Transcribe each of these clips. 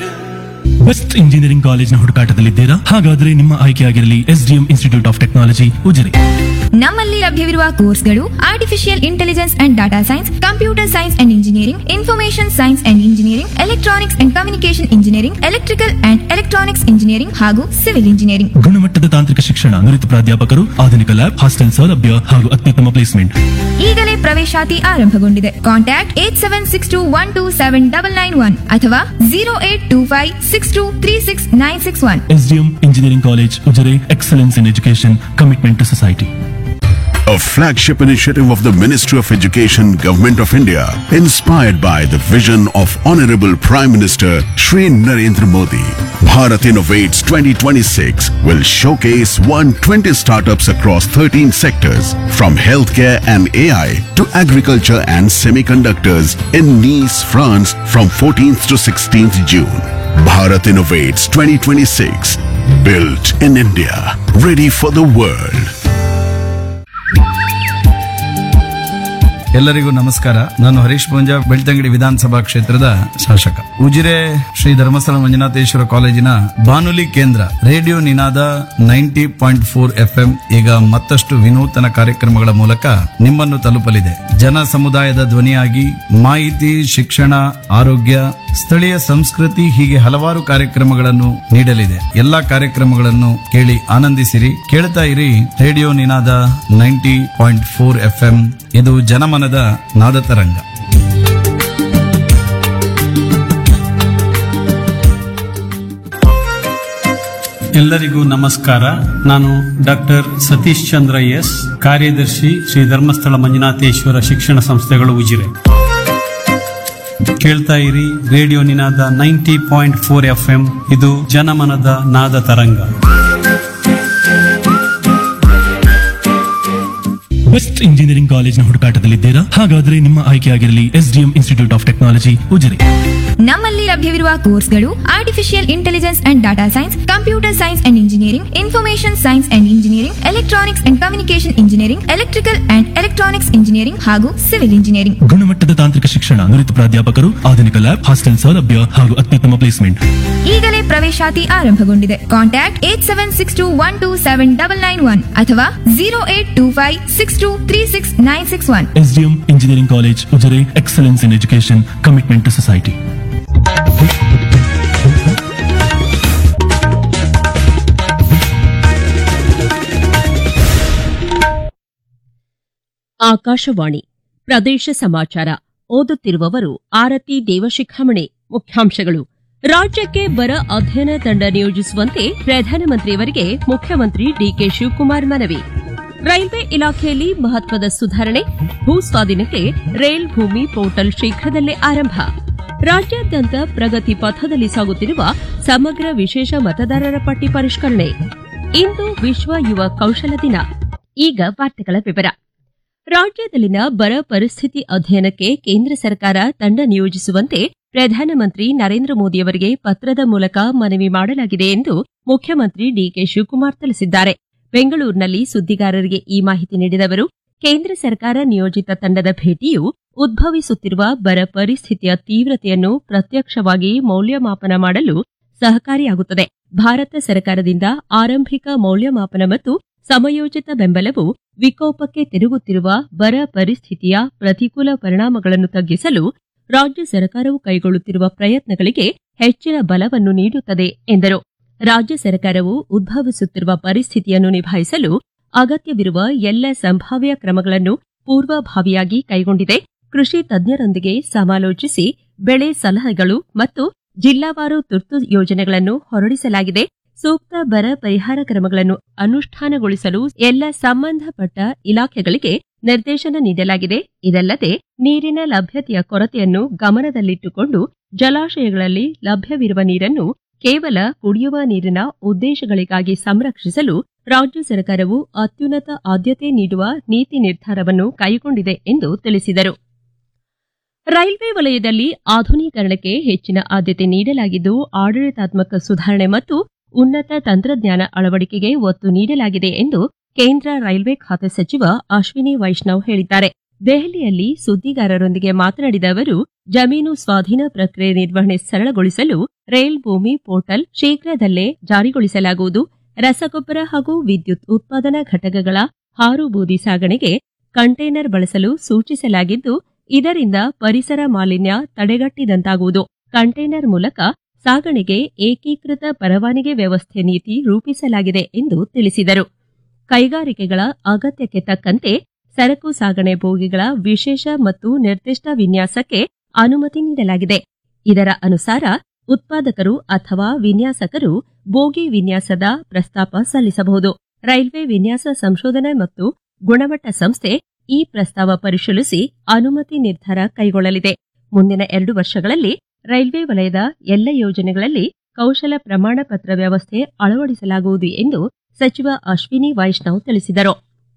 Best engineering ಕಾಲೇಜ್ನ ಹುಡುಕಾಟದಲ್ಲಿದ್ದೀರಾ ಹಾಗಾದ್ರೆ ನಿಮ್ಮ ಆಯ್ಕೆಯಾಗಿರಲಿ SDM institute of technology Ujire ನಮ್ಮಲ್ಲಿ ಲಭ್ಯವಿರುವ ಕೋರ್ಸ್ಗಳು artificial intelligence and data science computer science and engineering information science and engineering electronics and communication engineering electrical and electronics engineering ಹಾಗೂ civil engineering ಗುಣಮಟ್ಟದ ತಾಂತ್ರಿಕ ಶಿಕ್ಷಣ ನುರಿತ ಪ್ರಾಧ್ಯಾಪಕರು ಆಧುನಿಕ ಲ್ಯಾಬ್ ಹಾಸ್ಟೆಲ್ ಸೌಲಭ್ಯ ಹಾಗೂ ಅತ್ಯುತ್ತಮ ಪ್ಲೇಸ್ಮೆಂಟ್ ಈಗಲೇ ಪ್ರವೇಶಾತಿ ಆರಂಭಗೊಂಡಿದೆ contact eight seven six two one two seven double nine one ಅಥವಾ zero eight two five six two three six nine six one SDM engineering college Ujire excellence in education commitment to society A flagship initiative of the Ministry of Education, Government of India, inspired by the vision of Honorable Prime Minister Shri Narendra Modi. Bharat Innovates 2026 will showcase 120 startups across 13 sectors, from healthcare and AI to agriculture and semiconductors in Nice, France from 14th to 16th June. Bharat Innovates 2026, built in India, ready for the world. ಎಲ್ಲರಿಗೂ ನಮಸ್ಕಾರ ನಾನು ಹರೀಶ್ ಪೂಂಜಾ ಬೆಳ್ತಂಗಡಿ ವಿಧಾನಸಭಾ ಕ್ಷೇತ್ರದ ಶಾಸಕ ಉಜಿರೆ ಶ್ರೀ ಧರ್ಮಸ್ಥಳ ಮಂಜುನಾಥೇಶ್ವರ ಕಾಲೇಜಿನ ಬಾನುಲಿ ಕೇಂದ್ರ radio Ninada ninety point four FM ಈಗ ಮತ್ತಷ್ಟು ವಿನೂತನ ಕಾರ್ಯಕ್ರಮಗಳ ಮೂಲಕ ನಿಮ್ಮನ್ನು ತಲುಪಲಿದೆ ಜನ ಸಮುದಾಯದ ಧ್ವನಿಯಾಗಿ ಮಾಹಿತಿ ಶಿಕ್ಷಣ ಆರೋಗ್ಯ ಸ್ಥಳೀಯ ಸಂಸ್ಕೃತಿ ಹೀಗೆ ಹಲವಾರು ಕಾರ್ಯಕ್ರಮಗಳನ್ನು ನೀಡಲಿದೆ ಎಲ್ಲಾ ಕಾರ್ಯಕ್ರಮಗಳನ್ನು ಕೇಳಿ ಆನಂದಿಸಿರಿ ಕೇಳ್ತಾ ಇರಿ radio Ninada ninety point four F ಇದು ಜನಮನದ ನಾದ ತರಂಗ ಎಲ್ಲರಿಗೂ ನಮಸ್ಕಾರ ನಾನು ಡಾಕ್ಟರ್ ಸತೀಶ್ ಚಂದ್ರ ಎಸ್ ಕಾರ್ಯದರ್ಶಿ ಶ್ರೀ ಧರ್ಮಸ್ಥಳ ಮಂಜುನಾಥೇಶ್ವರ ಶಿಕ್ಷಣ ಸಂಸ್ಥೆಗಳು ಉಜಿರೆ ಕೇಳ್ತಾ ಇರಿ radio Ninada ninety point four F M ಇದು ಜನಮನದ ನಾದ ತರಂಗ ಬೆಸ್ಟ್ ಇಂಜಿನಿಯರಿಂಗ್ ಕಾಲೇಜ್ನ ಹುಡುಕಾಟದಲ್ಲಿದ್ದೀರಾ ಹಾಗಾದ್ರೆ ನಿಮ್ಮ ಆಯ್ಕೆಯಾಗಿರಲಿ SDM institute of technology Ujire ನಮ್ಮಲ್ಲಿ ಲಭ್ಯವಿರುವ ಕೋರ್ಸ್ಗಳು artificial intelligence and data science computer science and engineering information science and engineering electronics and communication engineering electrical and electronics engineering ಹಾಗೂ ಸಿವಿಲ್ ಇಂಜಿನಿಯರಿಂಗ್ ಗುಣಮಟ್ಟದ ತಾಂತ್ರಿಕ ಶಿಕ್ಷಣ ನುರಿತ ಪ್ರಾಧ್ಯಾಪಕರು ಆಧುನಿಕ ಲ್ಯಾಬ್ ಹಾಸ್ಟೆಲ್ ಸೌಲಭ್ಯ ಹಾಗೂ ಅತ್ಯುತ್ತಮ ಪ್ಲೇಸ್ಮೆಂಟ್ ಈಗಲೇ ಪ್ರವೇಶಾತಿ ಆರಂಭಗೊಂಡಿದೆ contact eight seven six two one two seven double nine one ಅಥವಾ zero eight two five six two three six nine six one SDM engineering college Ujire excellence in education commitment to society Akashvani ಪ್ರದೇಶ ಸಮಾಚಾರ ಓದುತ್ತಿರುವವರು ಆರತಿ ದೇವಶಿಖಾಮಣಿ ಮುಖ್ಯಾಂಶಗಳು ರಾಜ್ಯಕ್ಕೆ ಬರ ಅಧ್ಯಯನ ತಂಡ ನಿಯೋಜಿಸುವಂತೆ ಪ್ರಧಾನಮಂತ್ರಿಯವರಿಗೆ ಮುಖ್ಯಮಂತ್ರಿ ಡಿಕೆ ಶಿವಕುಮಾರ್ ಮನವಿ ರೈಲ್ವೆ ಇಲಾಖೆಯಲ್ಲಿ ಮಹತ್ವದ ಸುಧಾರಣೆ ಭೂ ಸ್ವಾಧೀನಕ್ಕೆ ರೈಲ್ ಭೂಮಿ ಪೋರ್ಟಲ್ ಶೀಘ್ರದಲ್ಲೇ ಆರಂಭ ರಾಜ್ಯಾದ್ಯಂತ ಪ್ರಗತಿ ಪಥದಲ್ಲಿ ಸಾಗುತ್ತಿರುವ ಸಮಗ್ರ ವಿಶೇಷ ಮತದಾರರ ಪಟ್ಟಿ ಪರಿಷ್ಕರಣೆ ಇಂದು ವಿಶ್ವ ಯುವ ಕೌಶಲ ದಿನ ಈಗ ವಾರ್ತೆಗಳ ವಿವರ ರಾಜ್ಯದಲ್ಲಿನ ಬರ ಪರಿಸ್ಥಿತಿ ಅಧ್ಯಯನಕ್ಕೆ ಕೇಂದ್ರ ಸರ್ಕಾರ ತಂಡ ನಿಯೋಜಿಸುವಂತೆ ಪ್ರಧಾನಮಂತ್ರಿ ನರೇಂದ್ರ ಮೋದಿಯವರಿಗೆ ಪತ್ರದ ಮೂಲಕ ಮನವಿ ಮಾಡಲಾಗಿದೆ ಎಂದು ಮುಖ್ಯಮಂತ್ರಿ ಡಿಕೆ ಶಿವಕುಮಾರ್ ತಿಳಿಸಿದ್ದಾರೆ ಬೆಂಗಳೂರಿನಲ್ಲಿ ಸುದ್ದಿಗಾರರಿಗೆ ಈ ಮಾಹಿತಿ ನೀಡಿದ ಅವರು ಕೇಂದ್ರ ಸರ್ಕಾರ ನಿಯೋಜಿತ ತಂಡದ ಭೇಟಿಯು ಉದ್ಭವಿಸುತ್ತಿರುವ ಬರ ಪರಿಸ್ಥಿತಿಯ ತೀವ್ರತೆಯನ್ನು ಪ್ರತ್ಯಕ್ಷವಾಗಿ ಮೌಲ್ಯಮಾಪನ ಮಾಡಲು ಸಹಕಾರಿಯಾಗುತ್ತದೆ ಭಾರತ ಸರ್ಕಾರದಿಂದ ಆರಂಭಿಕ ಮೌಲ್ಯಮಾಪನ ಮತ್ತು ಸಮಯೋಚಿತ ಬೆಂಬಲವು ವಿಕೋಪಕ್ಕೆ ತಿರುಗುತ್ತಿರುವ ಬರ ಪರಿಸ್ಥಿತಿಯ ಪ್ರತಿಕೂಲ ಪರಿಣಾಮಗಳನ್ನು ತಗ್ಗಿಸಲು ರಾಜ್ಯ ಸರ್ಕಾರವು ಕೈಗೊಳ್ಳುತ್ತಿರುವ ಪ್ರಯತ್ನಗಳಿಗೆ ಹೆಚ್ಚಿನ ಬಲವನ್ನು ನೀಡುತ್ತದೆ ಎಂದರು ರಾಜ್ಯ ಸರ್ಕಾರವು ಉದ್ಭವಿಸುತ್ತಿರುವ ಪರಿಸ್ಥಿತಿಯನ್ನು ನಿಭಾಯಿಸಲು ಅಗತ್ಯವಿರುವ ಎಲ್ಲ ಸಂಭಾವ್ಯ ಕ್ರಮಗಳನ್ನು ಪೂರ್ವಭಾವಿಯಾಗಿ ಕೈಗೊಂಡಿದೆ ಕೃಷಿ ತಜ್ಞರೊಂದಿಗೆ ಸಮಾಲೋಚಿಸಿ ಬೆಳೆ ಸಲಹೆಗಳು ಮತ್ತು ಜಿಲ್ಲಾವಾರು ತುರ್ತು ಯೋಜನೆಗಳನ್ನು ಹೊರಡಿಸಲಾಗಿದೆ ಸೂಕ್ತ ಬರ ಪರಿಹಾರ ಕ್ರಮಗಳನ್ನು ಅನುಷ್ಠಾನಗೊಳಿಸಲು ಎಲ್ಲ ಸಂಬಂಧಪಟ್ಟ ಇಲಾಖೆಗಳಿಗೆ ನಿರ್ದೇಶನ ನೀಡಲಾಗಿದೆ ಇದಲ್ಲದೆ ನೀರಿನ ಲಭ್ಯತೆಯ ಕೊರತೆಯನ್ನು ಗಮನದಲ್ಲಿಟ್ಟುಕೊಂಡು ಜಲಾಶಯಗಳಲ್ಲಿ ಲಭ್ಯವಿರುವ ನೀರನ್ನು ಕೇವಲ ಕುಡಿಯುವ ನೀರಿನ ಉದ್ದೇಶಗಳಿಗಾಗಿ ಸಂರಕ್ಷಿಸಲು ರಾಜ್ಯ ಸರ್ಕಾರವು ಅತ್ಯುನ್ನತ ಆದ್ಯತೆ ನೀಡುವ ನೀತಿ ನಿರ್ಧಾರವನ್ನು ಕೈಗೊಂಡಿದೆ ಎಂದು ತಿಳಿಸಿದರು ರೈಲ್ವೆ ವಲಯದಲ್ಲಿ ಆಧುನೀಕರಣಕ್ಕೆ ಹೆಚ್ಚಿನ ಆದ್ಯತೆ ನೀಡಲಾಗಿದ್ದು ಆಡಳಿತಾತ್ಮಕ ಸುಧಾರಣೆ ಮತ್ತು ಉನ್ನತ ತಂತ್ರಜ್ಞಾನ ಅಳವಡಿಕೆಗೆ ಒತ್ತು ನೀಡಲಾಗಿದೆ ಎಂದು ಕೇಂದ್ರ ರೈಲ್ವೆ ಖಾತೆ ಸಚಿವ ಅಶ್ವಿನಿ ವೈಷ್ಣವ್ ಹೇಳಿದ್ದಾರೆ ದೆಹಲಿಯಲ್ಲಿ ಸುದ್ದಿಗಾರರೊಂದಿಗೆ ಮಾತನಾಡಿದ ಅವರು ಜಮೀನು ಸ್ವಾಧೀನ ಪ್ರಕ್ರಿಯೆ ನಿರ್ವಹಣೆ ಸರಳಗೊಳಿಸಲು ರೈಲ್ ಭೂಮಿ ಪೋರ್ಟಲ್ ಶೀಘ್ರದಲ್ಲೇ ಜಾರಿಗೊಳಿಸಲಾಗುವುದು ರಸಗೊಬ್ಬರ ಹಾಗೂ ವಿದ್ಯುತ್ ಉತ್ಪಾದನಾ ಘಟಕಗಳ ಹಾರು ಬೂದಿ ಸಾಗಣೆಗೆ ಕಂಟೈನರ್ ಬಳಸಲು ಸೂಚಿಸಲಾಗಿದ್ದು ಇದರಿಂದ ಪರಿಸರ ಮಾಲಿನ್ಯ ತಡೆಗಟ್ಟಿದಂತಾಗುವುದು ಕಂಟೈನರ್ ಮೂಲಕ ಸಾಗಣೆಗೆ ಏಕೀಕೃತ ಪರವಾನಗಿ ವ್ಯವಸ್ಥೆ ನೀತಿ ರೂಪಿಸಲಾಗಿದೆ ಎಂದು ತಿಳಿಸಿದರು ಕೈಗಾರಿಕೆಗಳ ಅಗತ್ಯಕ್ಕೆ ತಕ್ಕಂತೆ ಸರಕು ಸಾಗಣೆ ಬೋಗಿಗಳ ವಿಶೇಷ ಮತ್ತು ನಿರ್ದಿಷ್ಟ ವಿನ್ಯಾಸಕ್ಕೆ ಅನುಮತಿ ನೀಡಲಾಗಿದೆ ಇದರ ಅನುಸಾರ ಉತ್ಪಾದಕರು ಅಥವಾ ವಿನ್ಯಾಸಕರು ಬೋಗಿ ವಿನ್ಯಾಸದ ಪ್ರಸ್ತಾಪ ಸಲ್ಲಿಸಬಹುದು ರೈಲ್ವೆ ವಿನ್ಯಾಸ ಸಂಶೋಧನೆ ಮತ್ತು ಗುಣಮಟ್ಟ ಸಂಸ್ಥೆ ಈ ಪ್ರಸ್ತಾವ ಪರಿಶೀಲಿಸಿ ಅನುಮತಿ ನಿರ್ಧಾರ ಕೈಗೊಳ್ಳಲಿದೆ ಮುಂದಿನ ಎರಡು ವರ್ಷಗಳಲ್ಲಿ ರೈಲ್ವೆ ವಲಯದ ಎಲ್ಲ ಯೋಜನೆಗಳಲ್ಲಿ ಕೌಶಲ ಪ್ರಮಾಣ ಪತ್ರ ವ್ಯವಸ್ಥೆ ಅಳವಡಿಸಲಾಗುವುದು ಎಂದು ಸಚಿವ ಅಶ್ವಿನಿ ವೈಷ್ಣವ್ ತಿಳಿಸಿದರು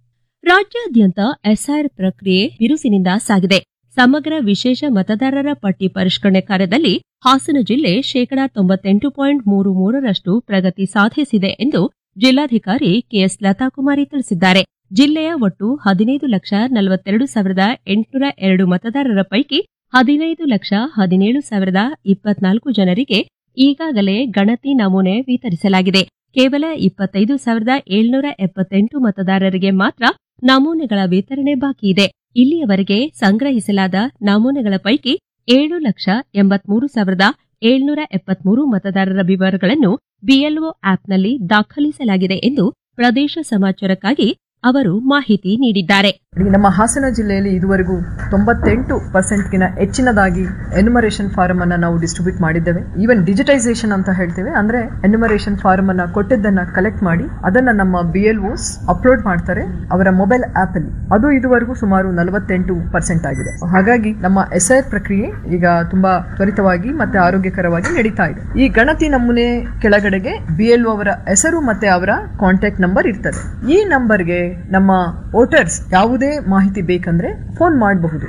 ರಾಜ್ಯಾದ್ಯಂತ ಎಸ್ಆರ್ ಪ್ರಕ್ರಿಯೆ ಬಿರುಸಿನಿಂದ ಸಾಗಿದೆ ಸಮಗ್ರ ವಿಶೇಷ ಮತದಾರರ ಪಟ್ಟಿ ಪರಿಷ್ಕರಣೆ ಕಾರ್ಯದಲ್ಲಿ ಹಾಸನ ಜಿಲ್ಲೆ ಶೇಕಡಾ ತೊಂಬತ್ತೆಂಟು ಪಾಯಿಂಟ್ ಮೂರು ಮೂರರಷ್ಟು ಪ್ರಗತಿ ಸಾಧಿಸಿದೆ ಎಂದು ಜಿಲ್ಲಾಧಿಕಾರಿ ಕೆಎಸ್ ಲತಾಕುಮಾರಿ ತಿಳಿಸಿದ್ದಾರೆ ಜಿಲ್ಲೆಯ ಒಟ್ಟು ಹದಿನೈದು ಲಕ್ಷ ನಲವತ್ತೆರಡು ಸಾವಿರದ ಎಂಟುನೂರ ಎರಡು ಮತದಾರರ ಪೈಕಿ ಹದಿನೈದು ಲಕ್ಷ ಹದಿನೇಳು ಸಾವಿರದ ಇಪ್ಪತ್ನಾಲ್ಕು ಜನರಿಗೆ ಈಗಾಗಲೇ ಗಣತಿ ನಮೂನೆ ವಿತರಿಸಲಾಗಿದೆ ಕೇವಲ ಇಪ್ಪತ್ತೈದು ಸಾವಿರದ ಏಳ್ನೂರ ಎಪ್ಪತ್ತೆಂಟು ಮತದಾರರಿಗೆ ಮಾತ್ರ ನಮೂನೆಗಳ ವಿತರಣೆ ಬಾಕಿ ಇದೆ ಇಲ್ಲಿಯವರೆಗೆ ಸಂಗ್ರಹಿಸಲಾದ ನಮೂನೆಗಳ ಪೈಕಿ ಏಳು ಲಕ್ಷ ಎಂಬತ್ಮೂರು ಸಾವಿರದ ಏಳ್ನೂರ ಎಪ್ಪತ್ಮೂರು ಮತದಾರರ ವಿವರಗಳನ್ನು ಬಿಎಲ್ಒ ಆಪ್ನಲ್ಲಿ ದಾಖಲಿಸಲಾಗಿದೆ ಎಂದು ಪ್ರದೇಶ ಸಮಾಚಾರಕ್ಕಾಗಿ ಅವರು ಮಾಹಿತಿ ನೀಡಿದ್ದಾರೆ ಈ ನಮ್ಮ ಹಾಸನ ಜಿಲ್ಲೆಯಲ್ಲಿ ಇದುವರೆಗೂ ತೊಂಬತ್ತೆಂಟು ಪರ್ಸೆಂಟ್ಗಿನ ಹೆಚ್ಚಿನದಾಗಿ ಎನ್ಯುಮರೇಷನ್ ಫಾರಂ ಅನ್ನ ನಾವು ಡಿಸ್ಟ್ರಿಬ್ಯೂಟ್ ಮಾಡಿದ್ದೇವೆ ಈವನ್ ಡಿಜಿಟೈಸೇಷನ್ ಅಂತ ಹೇಳ್ತೇವೆ ಅಂದ್ರೆ ಎನ್ಯುಮರೇಷನ್ ಫಾರಂ ಅನ್ನ ಕೊಟ್ಟಿದ್ದನ್ನ ಕಲೆಕ್ಟ್ ಮಾಡಿ ಅದನ್ನ ನಮ್ಮ ಬಿ ಎಲ್ ಓಸ್ ಅಪ್ಲೋಡ್ ಮಾಡ್ತಾರೆ ಅವರ ಮೊಬೈಲ್ ಆಪ್ ಅಲ್ಲಿ ಅದು ಇದುವರೆಗೂ ಸುಮಾರು ನಲವತ್ತೆಂಟು ಪರ್ಸೆಂಟ್ ಆಗಿದೆ ಹಾಗಾಗಿ ನಮ್ಮ ಎಸ್ ಐ ಪ್ರಕ್ರಿಯೆ ಈಗ ತುಂಬಾ ತ್ವರಿತವಾಗಿ ಮತ್ತೆ ಆರೋಗ್ಯಕರವಾಗಿ ನಡೀತಾ ಇದೆ ಈ ಗಣತಿ ನಮೂನೆ ಕೆಳಗಡೆಗೆ ಬಿ ಎಲ್ ಅವರ ಹೆಸರು ಮತ್ತೆ ಅವರ ಕಾಂಟ್ಯಾಕ್ಟ್ ನಂಬರ್ ಇರ್ತದೆ ಈ ನಂಬರ್ಗೆ ನಮ್ಮ ವೋಟರ್ಸ್ ಯಾವುದೇ ಮಾಹಿತಿ ಬೇಕಂದ್ರೆ ಫೋನ್ ಮಾಡಬಹುದು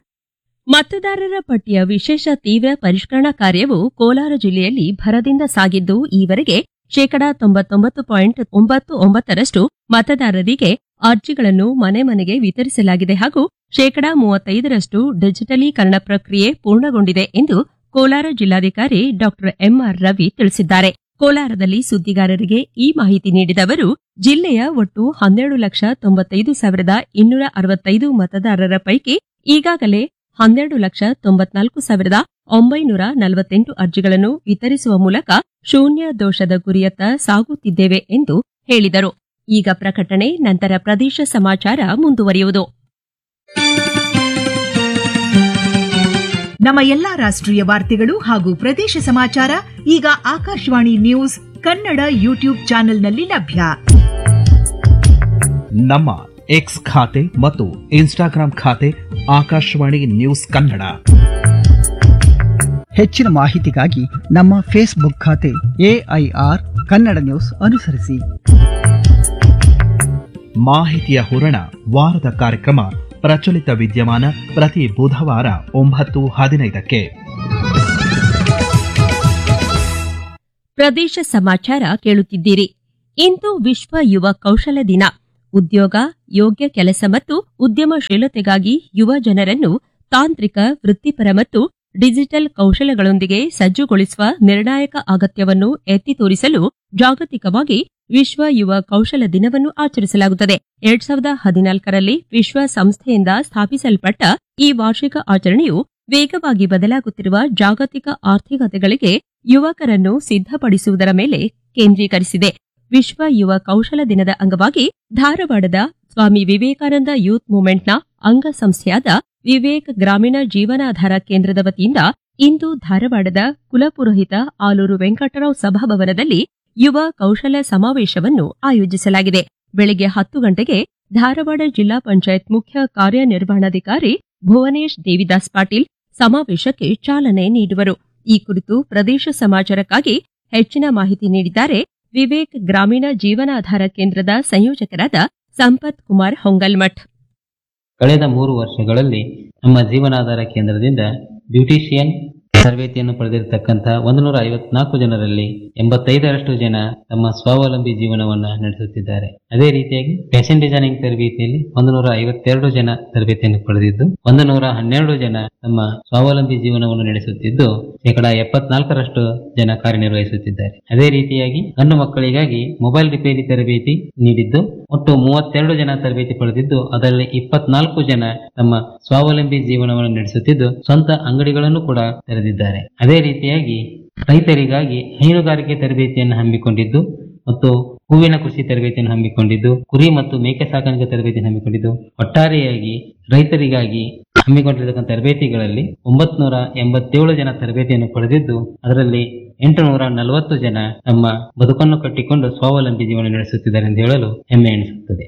ಮತದಾರರ ಪಟ್ಟಿಯ ವಿಶೇಷ ತೀವ್ರ ಪರಿಷ್ಕರಣಾ ಕಾರ್ಯವು ಕೋಲಾರ ಜಿಲ್ಲೆಯಲ್ಲಿ ಭರದಿಂದ ಸಾಗಿದ್ದು ಈವರೆಗೆ ಶೇಕಡಾ ತೊಂಬತ್ತೊಂಬತ್ತು ಪಾಯಿಂಟ್ ಒಂಬತ್ತು ಒಂಬತ್ತರಷ್ಟು ಮತದಾರರಿಗೆ ಅರ್ಜಿಗಳನ್ನು ಮನೆ ಮನೆಗೆ ವಿತರಿಸಲಾಗಿದೆ ಹಾಗೂ ಶೇಕಡಾ ಮೂವತ್ತೈದರಷ್ಟು ಡಿಜಿಟಲೀಕರಣ ಪ್ರಕ್ರಿಯೆ ಪೂರ್ಣಗೊಂಡಿದೆ ಎಂದು ಕೋಲಾರ ಜಿಲ್ಲಾಧಿಕಾರಿ ಡಾ ಎಂಆರ್ ರವಿ ತಿಳಿಸಿದ್ದಾರೆ ಕೋಲಾರದಲ್ಲಿ ಸುದ್ದಿಗಾರರಿಗೆ ಈ ಮಾಹಿತಿ ನೀಡಿದ ಅವರು ಜಿಲ್ಲೆಯ ಒಟ್ಟು ಹನ್ನೆರಡು ಲಕ್ಷ ತೊಂಬತ್ತೈದು ಸಾವಿರದ ಇನ್ನೂರ ಅರವತ್ತೈದು ಮತದಾರರ ಪೈಕಿ ಈಗಾಗಲೇ ಹನ್ನೆರಡು ಲಕ್ಷ ತೊಂಬತ್ನಾಲ್ಕು ಸಾವಿರದ ಒಂಬೈನೂರ ನಲವತ್ತೆಂಟು ಅರ್ಜಿಗಳನ್ನು ವಿತರಿಸುವ ಮೂಲಕ ಶೂನ್ಯ ದೋಷದ ಗುರಿಯತ್ತ ಸಾಗುತ್ತಿದ್ದೇವೆ ಎಂದು ಹೇಳಿದರು ಈಗ ಪ್ರಕಟಣೆ ನಂತರ ಪ್ರದೇಶ ಸಮಾಚಾರ ಮುಂದುವರಿಯುವುದು ನಮ್ಮ ಎಲ್ಲಾ ರಾಷ್ಟ್ರೀಯ ವಾರ್ತೆಗಳು ಹಾಗೂ ಪ್ರದೇಶ ಸಮಾಚಾರ ಈಗ ಆಕಾಶವಾಣಿ ನ್ಯೂಸ್ ಕನ್ನಡ ಯೂಟ್ಯೂಬ್ ಚಾನೆಲ್ನಲ್ಲಿ ಲಭ್ಯ ನಮ್ಮ ಎಕ್ಸ್ ಖಾತೆ ಮತ್ತು ಇನ್ಸ್ಟಾಗ್ರಾಂ ಖಾತೆ ಆಕಾಶವಾಣಿ ನ್ಯೂಸ್ ಕನ್ನಡ ಹೆಚ್ಚಿನ ಮಾಹಿತಿಗಾಗಿ ನಮ್ಮ ಫೇಸ್ಬುಕ್ ಖಾತೆ ಎಐಆರ್ ಕನ್ನಡ ನ್ಯೂಸ್ ಅನುಸರಿಸಿ ಮಾಹಿತಿಯ ಹೂರಣ ವಾರದ ಕಾರ್ಯಕ್ರಮ ಪ್ರಚಲಿತ ವಿದ್ಯಮಾನ ಪ್ರತಿ ಬುಧವಾರ ಒಂಬತ್ತು ಹದಿನೈದಕ್ಕೆ ಪ್ರದೇಶ ಸಮಾಚಾರ ಕೇಳುತ್ತಿದ್ದೀರಿ ಇಂದು ವಿಶ್ವ ಯುವ ಕೌಶಲ ದಿನ ಉದ್ಯೋಗ ಯೋಗ್ಯ ಕೆಲಸ ಮತ್ತು ಉದ್ಯಮಶೀಲತೆಗಾಗಿ ಯುವ ಜನರನ್ನು ತಾಂತ್ರಿಕ ವೃತ್ತಿಪರ ಮತ್ತು ಡಿಜಿಟಲ್ ಕೌಶಲಗಳೊಂದಿಗೆ ಸಜ್ಜುಗೊಳಿಸುವ ನಿರ್ಣಾಯಕ ಅಗತ್ಯವನ್ನು ಎತ್ತಿ ತೋರಿಸಲು ಜಾಗತಿಕವಾಗಿ ವಿಶ್ವ ಯುವ ಕೌಶಲ ದಿನವನ್ನು ಆಚರಿಸಲಾಗುತ್ತದೆ ಎರಡ್ ಸಾವಿರದ ಹದಿನಾಲ್ಕರಲ್ಲಿ ವಿಶ್ವ ಸಂಸ್ಥೆಯಿಂದ ಸ್ಥಾಪಿಸಲ್ಪಟ್ಟ ಈ ವಾರ್ಷಿಕ ಆಚರಣೆಯು ವೇಗವಾಗಿ ಬದಲಾಗುತ್ತಿರುವ ಜಾಗತಿಕ ಆರ್ಥಿಕತೆಗಳಿಗೆ ಯುವಕರನ್ನು ಸಿದ್ಧಪಡಿಸುವುದರ ಮೇಲೆ ಕೇಂದ್ರೀಕರಿಸಿದೆ ವಿಶ್ವ ಯುವ ಕೌಶಲ ದಿನದ ಅಂಗವಾಗಿ ಧಾರವಾಡದ ಸ್ವಾಮಿ ವಿವೇಕಾನಂದ ಯೂತ್ ಮೂವ್ಮೆಂಟ್ನ ಅಂಗಸಂಸ್ಥೆಯಾದ ವಿವೇಕ್ ಗ್ರಾಮೀಣ ಜೀವನಾಧಾರ ಕೇಂದ್ರದ ವತಿಯಿಂದ ಇಂದು ಧಾರವಾಡದ ಕುಲಪುರೋಹಿತ ಆಲೂರು ವೆಂಕಟರಾವ್ ಸಭಾಭವನದಲ್ಲಿ ಯುವ ಕೌಶಲ ಸಮಾವೇಶವನ್ನು ಆಯೋಜಿಸಲಾಗಿದೆ ಬೆಳಗ್ಗೆ ಹತ್ತು ಗಂಟೆಗೆ ಧಾರವಾಡ ಜಿಲ್ಲಾ ಪಂಚಾಯತ್ ಮುಖ್ಯ ಕಾರ್ಯನಿರ್ವಹಣಾಧಿಕಾರಿ ಭುವನೇಶ್ ದೇವಿದಾಸ್ ಪಾಟೀಲ್ ಸಮಾವೇಶಕ್ಕೆ ಚಾಲನೆ ನೀಡುವರು ಈ ಕುರಿತು ಪ್ರದೇಶ ಸಮಾಚಾರಕ್ಕಾಗಿ ಹೆಚ್ಚಿನ ಮಾಹಿತಿ ನೀಡಿದ್ದಾರೆ ವಿವೇಕ್ ಗ್ರಾಮೀಣ ಜೀವನಾಧಾರ ಕೇಂದ್ರದ ಸಂಯೋಜಕರಾದ ಸಂಪತ್ ಕುಮಾರ್ ಹೊಂಗಲ್ಮಠ್ ಕಳೆದ ಮೂರು ವರ್ಷಗಳಲ್ಲಿ ನಮ್ಮ ಜೀವನಾಧಾರ ಕೇಂದ್ರದಿಂದ ಬ್ಯೂಟಿಷಿಯನ್ ತರಬೇತಿಯನ್ನು ಪಡೆದಿರತಕ್ಕಂತಹ ಒಂದು ನೂರ ಐವತ್ನಾಲ್ಕು ಜನರಲ್ಲಿ ಎಂಬತ್ತೈದರಷ್ಟು ಜನ ತಮ್ಮ ಸ್ವಾವಲಂಬಿ ಜೀವನವನ್ನ ನಡೆಸುತ್ತಿದ್ದಾರೆ ಅದೇ ರೀತಿಯಾಗಿ ಫ್ಯಾಷನ್ ಡಿಸೈನಿಂಗ್ ತರಬೇತಿಯಲ್ಲಿ ಒಂದು ನೂರ ಐವತ್ತೆರಡು ಜನ ತರಬೇತಿಯನ್ನು ಪಡೆದಿದ್ದು ಒಂದು ನೂರ ಹನ್ನೆರಡು ಜನ ತಮ್ಮ ಸ್ವಾವಲಂಬಿ ಜೀವನವನ್ನು ನಡೆಸುತ್ತಿದ್ದು ಶೇಕಡ ಎಪ್ಪತ್ನಾಲ್ಕರಷ್ಟು ಜನ ಕಾರ್ಯನಿರ್ವಹಿಸುತ್ತಿದ್ದಾರೆ ಅದೇ ರೀತಿಯಾಗಿ ಗಂಡು ಮಕ್ಕಳಿಗಾಗಿ ಮೊಬೈಲ್ ರಿಪೇರಿ ತರಬೇತಿ ನೀಡಿದ್ದು ಒಟ್ಟು ಮೂವತ್ತೆರಡು ಜನ ತರಬೇತಿ ಪಡೆದಿದ್ದು ಅದರಲ್ಲಿ ಇಪ್ಪತ್ನಾಲ್ಕು ಜನ ತಮ್ಮ ಸ್ವಾವಲಂಬಿ ಜೀವನವನ್ನು ನಡೆಸುತ್ತಿದ್ದು ಸ್ವಂತ ಅಂಗಡಿಗಳನ್ನು ಕೂಡ ತೆರೆದಿದ್ದಾರೆ ಅದೇ ರೀತಿಯಾಗಿ ರೈತರಿಗಾಗಿ ಹೈನುಗಾರಿಕೆ ತರಬೇತಿಯನ್ನು ಹಮ್ಮಿಕೊಂಡಿದ್ದು ಮತ್ತು ಹೂವಿನ ಕೃಷಿ ತರಬೇತಿಯನ್ನು ಹಮ್ಮಿಕೊಂಡಿದ್ದು ಕುರಿ ಮತ್ತು ಮೇಕೆ ಸಾಕಾಣಿಕೆ ತರಬೇತಿಯನ್ನು ಹಮ್ಮಿಕೊಂಡಿದ್ದು ಒಟ್ಟಾರೆಯಾಗಿ ರೈತರಿಗಾಗಿ ಹಮ್ಮಿಕೊಂಡಿರತಕ್ಕಂಥ ತರಬೇತಿಗಳಲ್ಲಿ ಒಂಬತ್ನೂರ ಎಂಬತ್ತೇಳು ಜನ ತರಬೇತಿಯನ್ನು ಪಡೆದಿದ್ದು ಅದರಲ್ಲಿ ಎಂಟುನೂರ ನಲವತ್ತು ಜನ ತಮ್ಮ ಬದುಕನ್ನು ಕಟ್ಟಿಕೊಂಡು ಸ್ವಾವಲಂಬಿ ಜೀವನ ನಡೆಸುತ್ತಿದ್ದಾರೆ ಎಂದು ಹೇಳಲು ಹೆಮ್ಮೆ ಎನಿಸುತ್ತದೆ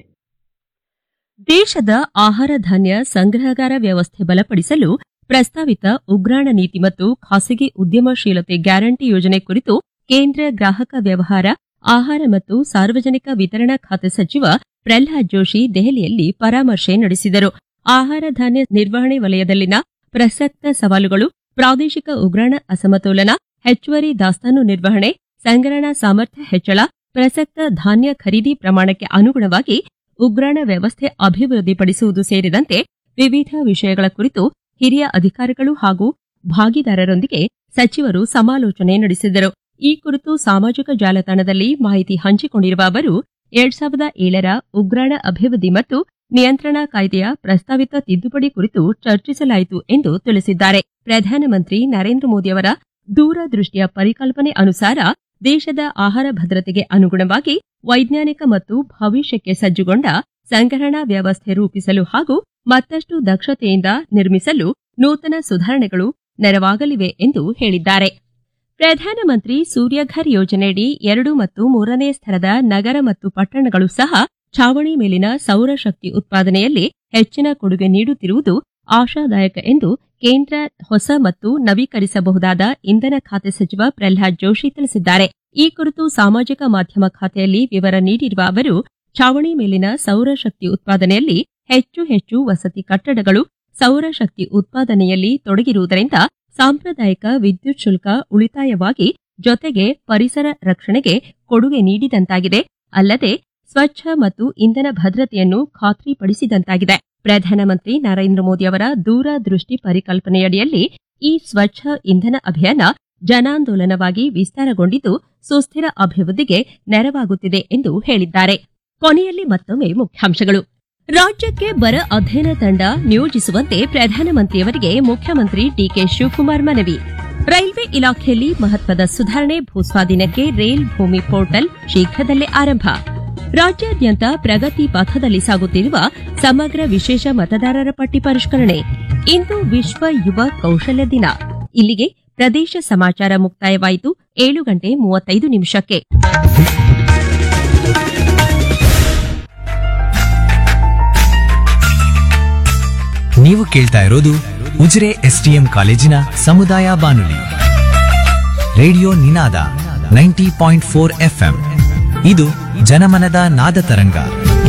ದೇಶದ ಆಹಾರ ಧಾನ್ಯ ಸಂಗ್ರಹಗಾರ ವ್ಯವಸ್ಥೆ ಬಲಪಡಿಸಲು ಪ್ರಸ್ತಾವಿತ ಉಗ್ರಾಣ ನೀತಿ ಮತ್ತು ಖಾಸಗಿ ಉದ್ಯಮಶೀಲತೆ ಗ್ಯಾರಂಟಿ ಯೋಜನೆ ಕುರಿತು ಕೇಂದ್ರ ಗ್ರಾಹಕ ವ್ಯವಹಾರ ಆಹಾರ ಮತ್ತು ಸಾರ್ವಜನಿಕ ವಿತರಣಾ ಖಾತೆ ಸಚಿವ ಪ್ರಲ್ಹಾದ್ ಜೋಶಿ ದೆಹಲಿಯಲ್ಲಿ ಪರಾಮರ್ಶೆ ನಡೆಸಿದರು ಆಹಾರ ಧಾನ್ಯ ನಿರ್ವಹಣೆ ವಲಯದಲ್ಲಿನ ಪ್ರಸಕ್ತ ಸವಾಲುಗಳು ಪ್ರಾದೇಶಿಕ ಉಗ್ರಾಣ ಅಸಮತೋಲನ ಹೆಚ್ಚುವರಿ ದಾಸ್ತಾನು ನಿರ್ವಹಣೆ ಸಂಗ್ರಹಣಾ ಸಾಮರ್ಥ್ಯ ಹೆಚ್ಚಳ ಪ್ರಸಕ್ತ ಧಾನ್ಯ ಖರೀದಿ ಪ್ರಮಾಣಕ್ಕೆ ಅನುಗುಣವಾಗಿ ಉಗ್ರಾಣ ವ್ಯವಸ್ಥೆ ಅಭಿವೃದ್ಧಿಪಡಿಸುವುದು ಸೇರಿದಂತೆ ವಿವಿಧ ವಿಷಯಗಳ ಕುರಿತು ಹಿರಿಯ ಅಧಿಕಾರಿಗಳು ಹಾಗೂ ಭಾಗಿದಾರರೊಂದಿಗೆ ಸಚಿವರು ಸಮಾಲೋಚನೆ ನಡೆಸಿದರು ಈ ಕುರಿತು ಸಾಮಾಜಿಕ ಜಾಲತಾಣದಲ್ಲಿ ಮಾಹಿತಿ ಹಂಚಿಕೊಂಡಿರುವ ಅವರು ಎರಡ್ ಸಾವಿರದ ಏಳರ ಉಗ್ರಾಣ ಅಭಿವೃದ್ಧಿ ಮತ್ತು ನಿಯಂತ್ರಣ ಕಾಯ್ದೆಯ ಪ್ರಸ್ತಾವಿತ ತಿದ್ದುಪಡಿ ಕುರಿತು ಚರ್ಚಿಸಲಾಯಿತು ಎಂದು ತಿಳಿಸಿದ್ದಾರೆ ಪ್ರಧಾನಮಂತ್ರಿ ನರೇಂದ್ರ ಮೋದಿಯವರ ದೂರದೃಷ್ಟಿಯ ಪರಿಕಲ್ಪನೆ ಅನುಸಾರ ದೇಶದ ಆಹಾರ ಭದ್ರತೆಗೆ ಅನುಗುಣವಾಗಿ ವೈಜ್ಞಾನಿಕ ಮತ್ತು ಭವಿಷ್ಯಕ್ಕೆ ಸಜ್ಜುಗೊಂಡ ಸಂಗ್ರಹಣಾ ವ್ಯವಸ್ಥೆ ರೂಪಿಸಲು ಹಾಗೂ ಮತ್ತಷ್ಟು ದಕ್ಷತೆಯಿಂದ ನಿರ್ಮಿಸಲು ನೂತನ ಸುಧಾರಣೆಗಳು ನೆರವಾಗಲಿವೆ ಎಂದು ಹೇಳಿದ್ದಾರೆ ಪ್ರಧಾನಮಂತ್ರಿ ಸೂರ್ಯಘರ್ ಯೋಜನೆಯಡಿ ಎರಡು ಮತ್ತು ಮೂರನೇ ಸ್ತರದ ನಗರ ಮತ್ತು ಪಟ್ಟಣಗಳು ಸಹ ಛಾವಣಿ ಮೇಲಿನ ಸೌರಶಕ್ತಿ ಉತ್ಪಾದನೆಯಲ್ಲಿ ಹೆಚ್ಚಿನ ಕೊಡುಗೆ ನೀಡುತ್ತಿರುವುದು ಆಶಾದಾಯಕ ಎಂದು ಕೇಂದ್ರ ಹೊಸ ಮತ್ತು ನವೀಕರಿಸಬಹುದಾದ ಇಂಧನ ಖಾತೆ ಸಚಿವ ಪ್ರಲ್ಹಾದ್ ಜೋಶಿ ತಿಳಿಸಿದ್ದಾರೆ ಈ ಕುರಿತು ಸಾಮಾಜಿಕ ಮಾಧ್ಯಮ ಖಾತೆಯಲ್ಲಿ ವಿವರ ನೀಡಿರುವ ಅವರು ಛಾವಣಿ ಮೇಲಿನ ಸೌರಶಕ್ತಿ ಉತ್ಪಾದನೆಯಲ್ಲಿ ಹೆಚ್ಚು ಹೆಚ್ಚು ವಸತಿ ಕಟ್ಟಡಗಳು ಸೌರಶಕ್ತಿ ಉತ್ಪಾದನೆಯಲ್ಲಿ ತೊಡಗಿರುವುದರಿಂದ ಸಾಂಪ್ರದಾಯಿಕ ವಿದ್ಯುತ್ ಶುಲ್ಕ ಉಳಿತಾಯವಾಗಿ ಜೊತೆಗೆ ಪರಿಸರ ರಕ್ಷಣೆಗೆ ಕೊಡುಗೆ ನೀಡಿದಂತಾಗಿದೆ ಅಲ್ಲದೆ ಸ್ವಚ್ಛ ಮತ್ತು ಇಂಧನ ಭದ್ರತೆಯನ್ನು ಖಾತ್ರಿಪಡಿಸಿದಂತಾಗಿದೆ ಪ್ರಧಾನಮಂತ್ರಿ ನರೇಂದ್ರ ಮೋದಿ ಅವರ ದೂರದೃಷ್ಟಿ ಪರಿಕಲ್ಪನೆಯಡಿಯಲ್ಲಿ ಈ ಸ್ವಚ್ಛ ಇಂಧನ ಅಭಿಯಾನ ಜನಾಂದೋಲನವಾಗಿ ವಿಸ್ತಾರಗೊಂಡಿದ್ದು ಸುಸ್ಥಿರ ಅಭಿವೃದ್ಧಿಗೆ ನೆರವಾಗುತ್ತಿದೆ ಎಂದು ಹೇಳಿದ್ದಾರೆ ಕೊನೆಯಲ್ಲಿ ಮತ್ತೊಮ್ಮೆ ಮುಖ್ಯಾಂಶಗಳು ರಾಜ್ಯಕ್ಕೆ ಬರ ಅಧ್ಯಯನ ತಂಡ ನಿಯೋಜಿಸುವಂತೆ ಪ್ರಧಾನಮಂತ್ರಿಯವರಿಗೆ ಮುಖ್ಯಮಂತ್ರಿ ಡಿಕೆ ಶಿವಕುಮಾರ್ ಮನವಿ ರೈಲ್ವೆ ಇಲಾಖೆಯಲ್ಲಿ ಮಹತ್ವದ ಸುಧಾರಣೆ ಭೂಸ್ವಾಧೀನಕ್ಕೆ ರೈಲ್ ಭೂಮಿ ಪೋರ್ಟಲ್ ಶೀಘ್ರದಲ್ಲೇ ಆರಂಭ ರಾಜ್ಯಾದ್ಯಂತ ಪ್ರಗತಿ ಪಥದಲ್ಲಿ ಸಾಗುತ್ತಿರುವ ಸಮಗ್ರ ವಿಶೇಷ ಮತದಾರರ ಪಟ್ಟಿ ಪರಿಷ್ಕರಣೆ ಇಂದು ವಿಶ್ವ ಯುವ ಕೌಶಲ್ಯ ದಿನ ಇಲ್ಲಿಗೆ ಪ್ರದೇಶ ಸಮಾಚಾರ ಮುಕ್ತಾಯವಾಯಿತು ಏಳು ಗಂಟೆ ಮೂವತ್ತೈದು ನಿಮಿಷಕ್ಕೆ ನೀವು ಕೇಳ್ತಾ ಇರೋದು ಉಜಿರೆ ಎಸ್ಟಿಎಂ ಕಾಲೇಜಿನ ಸಮುದಾಯ ಬಾನುಲಿ radio Ninada ninety point four FM ಇದು ಜನಮನದ ನಾದ ತರಂಗ